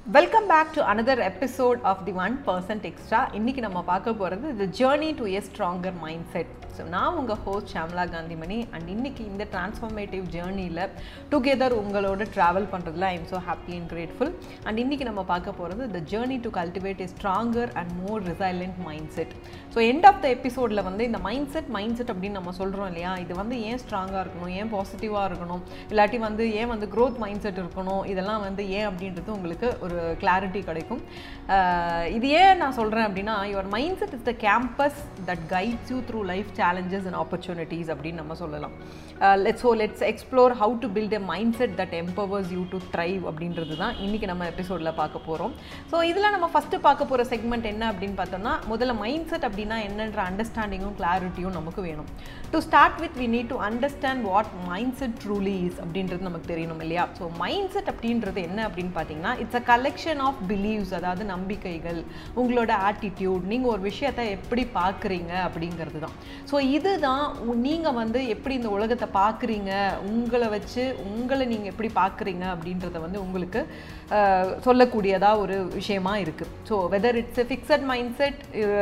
welcome back to another episode of the one percent extra இன்னைக்கு நம்ம பார்க்க போகிறது the journey to a stronger mind set so நான் உங்கள் ஹோஸ்ட் ஷாம்லா காந்திமணி அண்ட் இன்னைக்கு இந்த டிரான்ஸ்ஃபர்மேட்டிவ் ஜேர்னியில் டுகெதர் உங்களோட ட்ராவல் பண்ணுறதுல I am so happy and grateful and இன்னைக்கு நம்ம பார்க்க போகிறது the journey to cultivate a stronger and more resilient mind set so end of the எபிசோடில் வந்து இந்த மைண்ட் செட் மைண்ட் செட் அப்படின்னு நம்ம சொல்கிறோம் இல்லையா இது வந்து ஏன் ஸ்ட்ராங்காக இருக்கணும் ஏன் பாசிட்டிவாக இருக்கணும் இல்லாட்டி வந்து ஏன் வந்து க்ரோத் மைண்ட் செட் இருக்கணும் இதெல்லாம் வந்து ஏன் அப்படின்றது உங்களுக்கு ஒரு கிளாரிட்டி கிடைக்கும் அஹ் இது ஏன் நான் சொல்கிறேன் அப்படின்னா your mind set is the compass that guides you through life challenges and opportunities அப்படின்னு நம்ம சொல்லலாம் let's so let's explore how to build a mind set that empowers you to thrive அப்படின்றது தான் இன்றைக்கி நம்ம எபிசோடில் பார்க்க போகிறோம் ஸோ இதில் நம்ம ஃபஸ்ட்டு பார்க்க போகிற செக்மெண்ட் என்ன அப்படின்னு பார்த்தோம்னா முதல்ல மைண்ட் செட் அப்படின்னா என்னன்ற அண்டர்ஸ்டாண்டிங்கும் கிளாரிட்டியும் நமக்கு வேணும் to start with we need to understand what mind set truly is அப்படின்றது நமக்கு தெரியணும் இல்லையா ஸோ மைண்ட் செட் அப்படின்றது என்ன அப்படின்னு பார்த்தீங்கன்னா it's a collection of beliefs அதாவது நம்பிக்கைகள் உங்களோட ஆட்டிடியூட் நீங்கள் ஒரு விஷயத்தை எப்படி பார்க்குறீங்க அப்படிங்கிறது தான் ஸோ இதுதான் நீங்கள் வந்து எப்படி இந்த உலகத்தை பார்க்குறீங்க உங்களை வச்சு உங்களை நீங்கள் எப்படி பார்க்குறீங்க அப்படின்றத வந்து உங்களுக்கு அஹ், சொல்லக்கூடியதாக ஒரு விஷயமா இருக்குது so whether it's a fixed mind set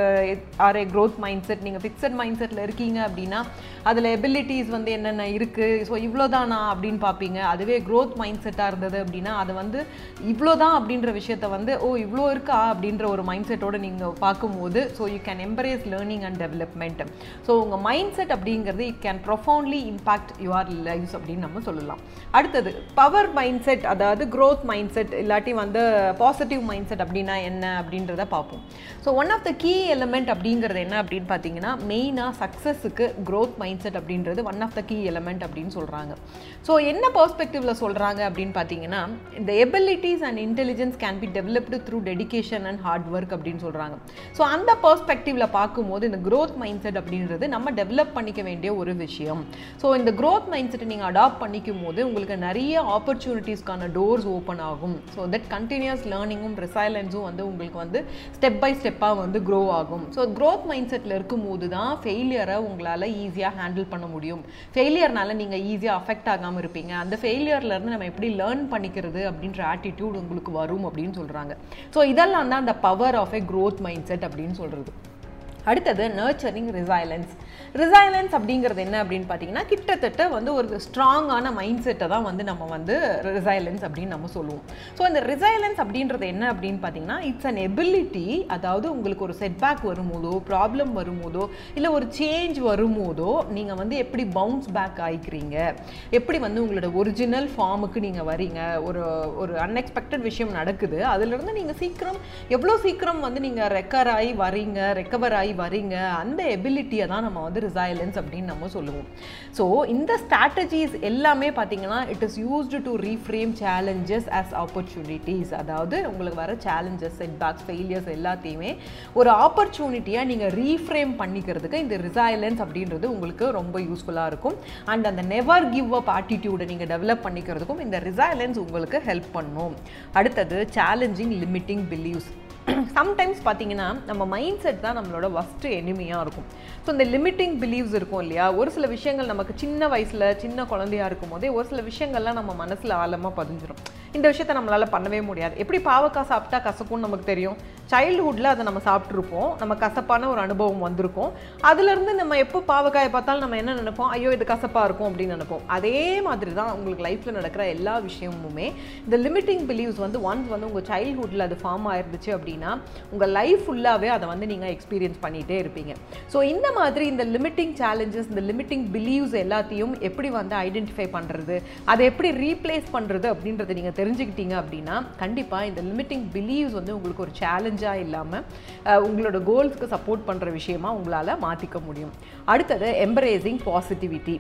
or a growth mind set நீங்கள் ஃபிக்ஸட் மைண்ட் செட்டில் இருக்கீங்க அப்படின்னா அதில் எபிலிட்டிஸ் வந்து என்னென்ன இருக்குது ஸோ இவ்வளோதானா அப்படின்னு பார்ப்பீங்க அதுவே க்ரோத் மைண்ட் செட்டாக இருந்தது அப்படின்னா அது வந்து இவ்வளோதான் அப்படின்ற விஷயத்த வந்து ஓ இவ்வளோ இருக்கா அப்படின்ற ஒரு மைண்ட் செட்டோட நீங்கள் பார்க்கும்போது so you can embrace learning and development so உங்கள் மைண்ட் செட் அப்படிங்கிறது it can profoundly impact your life's அப்படின்னு நம்ம சொல்லலாம் அடுத்தது பவர் மைண்ட் செட் அதாவது க்ரோத் மைண்ட் செட் இல்லாட்டி வந்து பாசிட்டிவ் மைண்ட் செட் அப்படின்னா என்ன அப்படின்றத பார்ப்போம் so one of the key element அப்படிங்கிறது என்ன அப்படின்னு பார்த்தீங்கன்னா மெயினாக சக்ஸஸுக்கு க்ரோத் மைண்ட் செட் அப்படின்றது one of the key element அப்படின்னு சொல்கிறாங்க ஸோ என்ன பர்ஸ்பெக்டிவில் சொல்கிறாங்க அப்படின்னு பார்த்தீங்கன்னா இந்த abilities and intelligence can be developed through dedication and hard work அப்படின்னு சொல்கிறாங்க ஸோ அந்த பர்ஸ்பெக்டிவில் பார்க்கும்போது இந்த க்ரோத் மைண்ட் செட் அப்படின்றது நம்ம டெவலப் பண்ணிக்க வேண்டிய ஒரு விஷயம் ஸோ இந்த க்ரோத் மைண்ட் செட்டை நீங்கள் அடாப்ட் பண்ணிக்கும் போது உங்களுக்கு நிறைய ஆப்பர்ச்சுனிட்டிஸ்க்கான டோர்ஸ் ஓப்பன் ஆகும் ஸோ தட் கண்டினியூஸ் லேர்னிங்கும் ரெசைலன்ஸும் வந்து உங்களுக்கு வந்து ஸ்டெப் பை ஸ்டெப்பாக வந்து க்ரோ ஆகும் ஸோ க்ரோத் மைண்ட் செட்டில் இருக்கும்போது தான் ஃபெயிலியரை உங்களால் ஈஸியாக ஹேண்டில் பண்ண முடியும் ஃபெயிலியர்னால நீங்கள் ஈஸியாக அஃபெக்ட் ஆகாமல் இருப்பீங்க அந்த ஃபெயிலியர்லேருந்து நம்ம எப்படி லேர்ன் பண்ணிக்கிறது அப்படின்ற ஆட்டிடியூட் உங்களுக்கு வரும் அப்படின்னு சொல்கிறாங்க ஸோ இதெல்லாம் தான் அந்த power of a growth mind set அப்படின்னு சொல்கிறது அடுத்தது நர்ச்சரிங் ரிசைலன்ஸ் ரிசைலன்ஸ் அப்படிங்கிறது என்ன அப்படின்னு பார்த்தீங்கன்னா கிட்டத்தட்ட வந்து ஒரு ஸ்ட்ராங்கான மைண்ட் செட்டை தான் வந்து நம்ம வந்து ரிசைலன்ஸ் அப்படின்னு நம்ம சொல்லுவோம் ஸோ இந்த ரிசைலன்ஸ் அப்படின்றது என்ன அப்படின்னு பார்த்தீங்கன்னா இட்ஸ் அன் எபிலிட்டி அதாவது உங்களுக்கு ஒரு செட்பேக் வரும்போதோ ப்ராப்ளம் வரும்போதோ இல்லை ஒரு சேஞ்ச் வரும்போதோ நீங்கள் வந்து எப்படி பவுன்ஸ் பேக் ஆகிக்கிறீங்க எப்படி வந்து உங்களோட ஒரிஜினல் ஃபார்முக்கு நீங்கள் வரீங்க ஒரு ஒரு அன்எக்ஸ்பெக்டட் விஷயம் நடக்குது அதுலேருந்து நீங்கள் சீக்கிரம் எவ்வளோ சீக்கிரம் வந்து நீங்கள் ரெக்கவர் ஆகி வரீங்க ரெக்கவர் ஆகி வரீங்க அந்த எபிலிட்டியை தான் நம்ம வந்து ரிசைலன்ஸ் அப்படின்னு நம்ம சொல்லுவோம் ஸோ இந்த ஸ்ட்ராட்டஜிஸ் எல்லாமே பார்த்தீங்கன்னா it is used to reframe challenges as opportunities அதாவது உங்களுக்கு வர சேலஞ்சஸ் செட்பேக்ஸ் ஃபெயிலியர்ஸ் எல்லாத்தையுமே ஒரு ஆப்பர்ச்சுனிட்டியாக நீங்கள் ரீஃப்ரேம் பண்ணிக்கிறதுக்கு இந்த ரிசைலன்ஸ் அப்படின்றது உங்களுக்கு ரொம்ப யூஸ்ஃபுல்லாக இருக்கும் அண்ட் அந்த நெவர் கிவ் அப் ஆட்டிடியூடை நீங்கள் டெவலப் பண்ணிக்கிறதுக்கும் இந்த ரிசைலன்ஸ் உங்களுக்கு ஹெல்ப் பண்ணும் அடுத்தது சேலஞ்சிங் லிமிட்டிங் பிலீவ்ஸ் சம்டைம்ஸ் பார்த்தீங்கன்னா நம்ம மைண்ட் செட் தான் நம்மளோட ஃபஸ்ட்டு எனிமையாக இருக்கும் ஸோ இந்த லிமிட்டிங் பிலீவ்ஸ் இருக்கும் இல்லையா ஒரு சில விஷயங்கள் நமக்கு சின்ன வயசில் சின்ன குழந்தையா இருக்கும் போதே ஒரு சில விஷயங்கள்லாம் நம்ம மனசில் ஆழமாக பதிஞ்சிரும் இந்த விஷயத்தை நம்மளால் பண்ணவே முடியாது எப்படி பாவக்காய் சாப்பிட்டா கசக்கும்னு நமக்கு தெரியும் சைல்டுஹுட்டில் அதை நம்ம சாப்பிட்ருப்போம் நம்ம கசப்பான ஒரு அனுபவம் வந்திருக்கும் அதுலேருந்து நம்ம எப்போ பாவக்காயை பார்த்தாலும் நம்ம என்ன நினைப்போம் ஐயோ இது கசப்பாக இருக்கும் அப்படின்னு நினைப்போம் அதே மாதிரி தான் உங்களுக்கு லைஃப்பில் நடக்கிற எல்லா விஷயமுமே இந்த லிமிட்டிங் பிலீவ்ஸ் வந்து ஒன்ஸ் வந்து உங்கள் சைல்ட்ஹுட்டில் அது ஃபார்ம் ஆயிருந்துச்சு அப்படின்னா உங்கள் லைஃப் ஃபுல்லாகவே அதை வந்து நீங்கள் எக்ஸ்பீரியன்ஸ் பண்ணிகிட்டே இருப்பீங்க ஸோ இந்த மாதிரி இந்த லிமிட்டிங் சேலஞ்சஸ் இந்த லிமிட்டிங் பிலீவ்ஸ் எல்லாத்தையும் எப்படி வந்து ஐடென்டிஃபை பண்ணுறது அதை எப்படி ரீப்ளேஸ் பண்ணுறது அப்படின்றத நீங்கள் தெரிஞ்சுக்கிட்டீங்க அப்படின்னா கண்டிப்பாக இந்த லிமிட்டிங் பிலீவ்ஸ் வந்து உங்களுக்கு ஒரு சேலஞ்சாக இல்லாமல் உங்களோட கோல்ஸ்க்கு சப்போர்ட் பண்ணுற விஷயமா உங்களால் மாற்றிக்க முடியும் அடுத்தது எம்பரேசிங் பாசிட்டிவிட்டி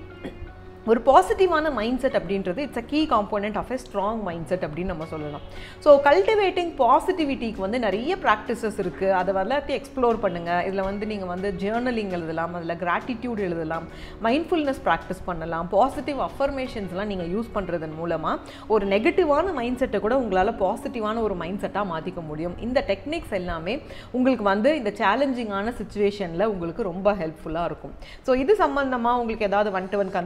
ஒரு பாசிட்டிவான மைண்ட் செட் அப்படின்றது it's a key component of a strong mind set அப்படின்னு நம்ம சொல்லலாம் ஸோ கல்டிவேட்டிங் பாசிட்டிவிட்டிக்கு வந்து நிறைய ப்ராக்டிசஸ் இருக்குது அதை எல்லாத்தையும் எக்ஸ்ப்ளோர் பண்ணுங்கள் இதில் வந்து நீங்கள் வந்து ஜேர்னலிங் எழுதலாம் அதில் கிராட்டிடியூட் எழுதலாம் மைண்ட்ஃபுல்னஸ் ப்ராக்டிஸ் பண்ணலாம் பாசிட்டிவ் அஃபர்மேஷன்ஸ்லாம் நீங்கள் யூஸ் பண்ணுறதன் மூலமாக ஒரு நெகட்டிவான மைண்ட் செட்டை கூட உங்களால் பாசிட்டிவான ஒரு மைண்ட் செட்டாக மாற்றிக்க முடியும் இந்த டெக்னிக்ஸ் எல்லாமே உங்களுக்கு வந்து இந்த சேலஞ்சிங்கான சுச்சுவேஷனில் உங்களுக்கு ரொம்ப ஹெல்ப்ஃபுல்லாக இருக்கும் ஸோ இது சம்மந்தமாக உங்களுக்கு ஏதாவது one to one consultation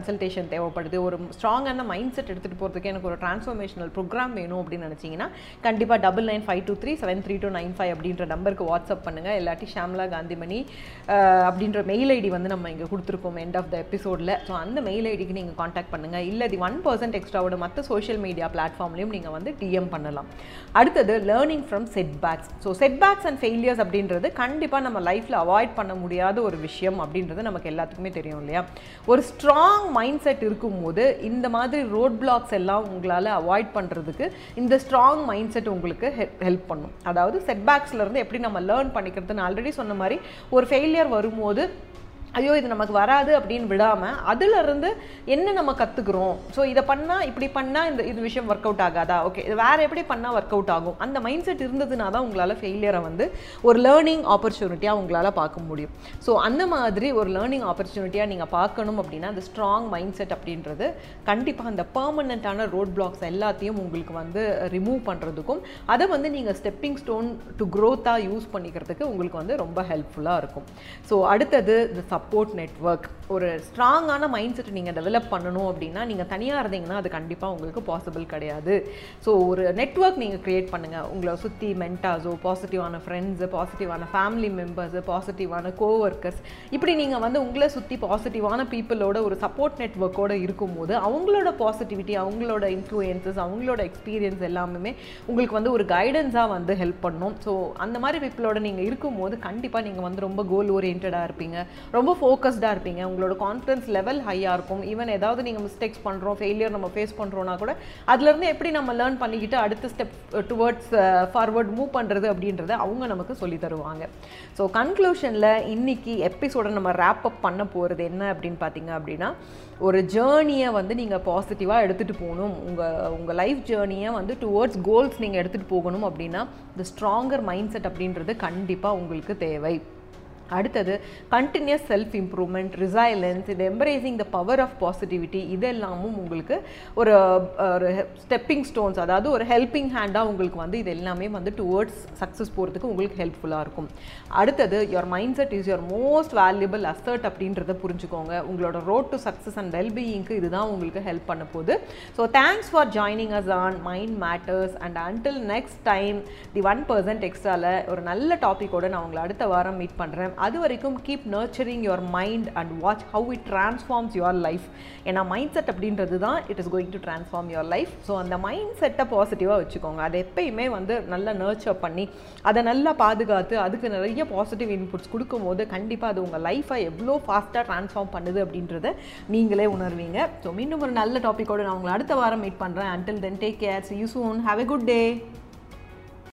motivation தேவைப்படுது ஒரு ஸ்ட்ராங்கான மைண்ட் செட் எடுத்துகிட்டு போகிறதுக்கு எனக்கு ஒரு டிரான்ஸ்ஃபர்மேஷனல் ப்ரோக்ராம் வேணும் அப்படின்னு நினச்சிங்கன்னா கண்டிப்பாக double nine five two three seven three two nine five அப்படின்ற நம்பருக்கு வாட்ஸ்அப் பண்ணுங்கள் இல்லாட்டி ஷாம்லா காந்திமணி அஹ், அப்படின்ற மெயில் ஐடி வந்து நம்ம இங்கே கொடுத்துருக்கோம் எண்ட் ஆஃப் த எபிசோடில் ஸோ அந்த மெயில் ஐடிக்கு நீங்கள் காண்டாக்ட் பண்ணுங்கள் இல்லை தி ஒன் பர்சன்ட் எக்ஸ்ட்ராவோட மற்ற சோஷியல் மீடியா பிளாட்ஃபார்ம்லையும் நீங்கள் வந்து டிஎம் பண்ணலாம் அடுத்தது learning from setbacks so setbacks and failures அப்படின்றது கண்டிப்பாக நம்ம லைஃப்பில் அவாய்ட் பண்ண முடியாத ஒரு விஷயம் அப்படின்றது நமக்கு எல்லாத்துக்குமே தெரியும் இல்லையா ஒரு ஸ்ட்ராங் மைண்ட் செட் இருக்கும்போது இந்த மாதிரி ரோட் பிளாக்ஸ் எல்லாம் உங்களால் அவாய்ட் பண்ணுறதுக்கு இந்த ஸ்ட்ராங் மைண்ட் செட் உங்களுக்கு ஹெல்ப் பண்ணும் அதாவது செட்பேக்ஸ்லேருந்து எப்படி நம்ம லேர்ன் பண்ணிக்கிறதுன்னு ஆல்ரெடி சொன்ன மாதிரி ஒரு ஃபெயிலியர் வரும்போது ஐயோ இது நமக்கு வராது அப்படின்னு விடாமல் அதிலிருந்து என்ன நம்ம கற்றுக்குறோம் ஸோ இதை பண்ணால் இப்படி பண்ணால் இந்த இது விஷயம் ஒர்க் அவுட் ஆகாதா ஓகே இது வேறு எப்படி பண்ணால் ஒர்க் அவுட் ஆகும் அந்த மைண்ட் செட் இருந்ததுனா தான் உங்களால் ஃபெயிலியரை வந்து ஒரு லேர்னிங் ஆப்பர்ச்சுனிட்டியாக உங்களால் பார்க்க முடியும் ஸோ அந்த மாதிரி ஒரு லேர்னிங் ஆப்பர்ச்சுனிட்டியாக நீங்கள் பார்க்கணும் அப்படின்னா அந்த ஸ்ட்ராங் மைண்ட் செட் அப்படின்றது கண்டிப்பாக அந்த பர்மனண்ட்டான ரோட் பிளாக்ஸ் எல்லாத்தையும் உங்களுக்கு வந்து ரிமூவ் பண்ணுறதுக்கும் அதை வந்து நீங்கள் ஸ்டெப்பிங் ஸ்டோன் டு க்ரோத்தாக யூஸ் பண்ணிக்கிறதுக்கு உங்களுக்கு வந்து ரொம்ப ஹெல்ப்ஃபுல்லாக இருக்கும் ஸோ அடுத்தது இந்த சப்போர்ட் நெட்வொர்க் ஒரு ஸ்ட்ராங்கான மைண்ட் செட் நீங்கள் டெவலப் பண்ணணும் அப்படின்னா நீங்கள் தனியாக இருந்தீங்கன்னா அது கண்டிப்பாக உங்களுக்கு பாசிபிள் கிடையாது ஸோ ஒரு நெட்வொர்க் நீங்கள் க்ரியேட் பண்ணுங்கள் உங்களை சுற்றி மென்டாஸோ பாசிட்டிவான ஃப்ரெண்ட்ஸு பாசிட்டிவான ஃபேமிலி மெம்பர்ஸு பாசிட்டிவான கோவொர்க்கர்ஸ் இப்படி நீங்கள் வந்து உங்களை சுற்றி பாசிட்டிவான பீப்புளோட ஒரு சப்போர்ட் நெட்வொர்க்கோடு இருக்கும்போது அவங்களோட பாசிட்டிவிட்டி அவங்களோட இன்ஃப்ளூயன்சஸ் அவங்களோட எக்ஸ்பீரியன்ஸ் எல்லாமே உங்களுக்கு வந்து ஒரு கைடன்ஸாக வந்து ஹெல்ப் பண்ணும் ஸோ அந்த மாதிரி பீப்புளோட நீங்கள் இருக்கும்போது கண்டிப்பாக நீங்கள் வந்து ரொம்ப கோல் ஓரியன்டாக இருப்பீங்க ரொம்ப ஃபோக்கஸ்டாக இருப்பீங்க உங்களோட கான்ஃபிடன்ஸ் லெவல் ஹையாக இருக்கும் ஈவன் ஏதாவது நீங்கள் மிஸ்டேக்ஸ் பண்ணுறோம் ஃபெயிலியர் நம்ம ஃபேஸ் பண்ணுறோன்னா கூட அதுலேருந்து எப்படி நம்ம லேர்ன் பண்ணிக்கிட்டு அடுத்த ஸ்டெப் டுவர்ட்ஸ் ஃபார்வர்ட் மூவ் பண்ணுறது அப்படின்றத அவங்க நமக்கு சொல்லி தருவாங்க ஸோ கன்க்ளூஷனில் இன்னைக்கு எபிசோட நம்ம ரேப் அப் பண்ண போகிறது என்ன அப்படின்னு பார்த்தீங்க அப்படின்னா ஒரு ஜேர்னியை வந்து நீங்கள் பாசிட்டிவாக எடுத்துகிட்டு போகணும் உங்கள் உங்கள் லைஃப் ஜேர்னியை வந்து டுவர்ட்ஸ் கோல்ஸ் நீங்கள் எடுத்துகிட்டு போகணும் அப்படின்னா இந்த ஸ்ட்ராங்கர் மைண்ட் செட் அப்படின்றது கண்டிப்பாக உங்களுக்கு தேவை அடுத்தது கண்டினியூஸ் செல்ஃப் இம்ப்ரூவ்மெண்ட் ரிசைலன்ஸ் இது embracing the power of positivity இதெல்லாமும் உங்களுக்கு ஒரு ஒரு ஸ்டெப்பிங் ஸ்டோன்ஸ் அதாவது ஒரு ஹெல்பிங் ஹேண்டாக உங்களுக்கு வந்து இது எல்லாமே வந்து டுவர்ட்ஸ் சக்ஸஸ் போகிறதுக்கு உங்களுக்கு ஹெல்ப்ஃபுல்லாக இருக்கும் அடுத்தது your mind set is your most valuable asset அப்படின்றத புரிஞ்சுக்கோங்க உங்களோட ரோட் டு சக்ஸஸ் அண்ட் வெல்பீயிங்க்கு இதுதான் உங்களுக்கு ஹெல்ப் பண்ண போகுது so thanks for joining us on mind matters and until next time the one percent எக்ஸ்ட்ராவில் ஒரு நல்ல டாப்பிக்கோட நான் உங்களை அடுத்த வாரம் மீட் பண்ணுறேன் அது வரைக்கும் keep nurturing your mind and watch how it transforms your life ஏன்னா மைண்ட் செட் அப்படின்றது தான் it is going to transform your life so அந்த மைண்ட் செட்டை பாசிட்டிவாக வச்சுக்கோங்க அதை எப்பயுமே வந்து நல்லா நர்ச்சர் பண்ணி அதை நல்லா பாதுகாத்து அதுக்கு நிறைய பாசிட்டிவ் இன்புட்ஸ் கொடுக்கும்போது கண்டிப்பாக அது உங்கள் லைஃப்பை எவ்வளோ ஃபாஸ்ட்டாக ட்ரான்ஸ்ஃபார்ம் பண்ணுது அப்படின்றத நீங்களே உணர்வீங்க ஸோ மீண்டும் ஒரு நல்ல டாப்பிக்கோடு நான் உங்களை அடுத்த வாரம் மீட் பண்ணுறேன் until then take care you soon have a good day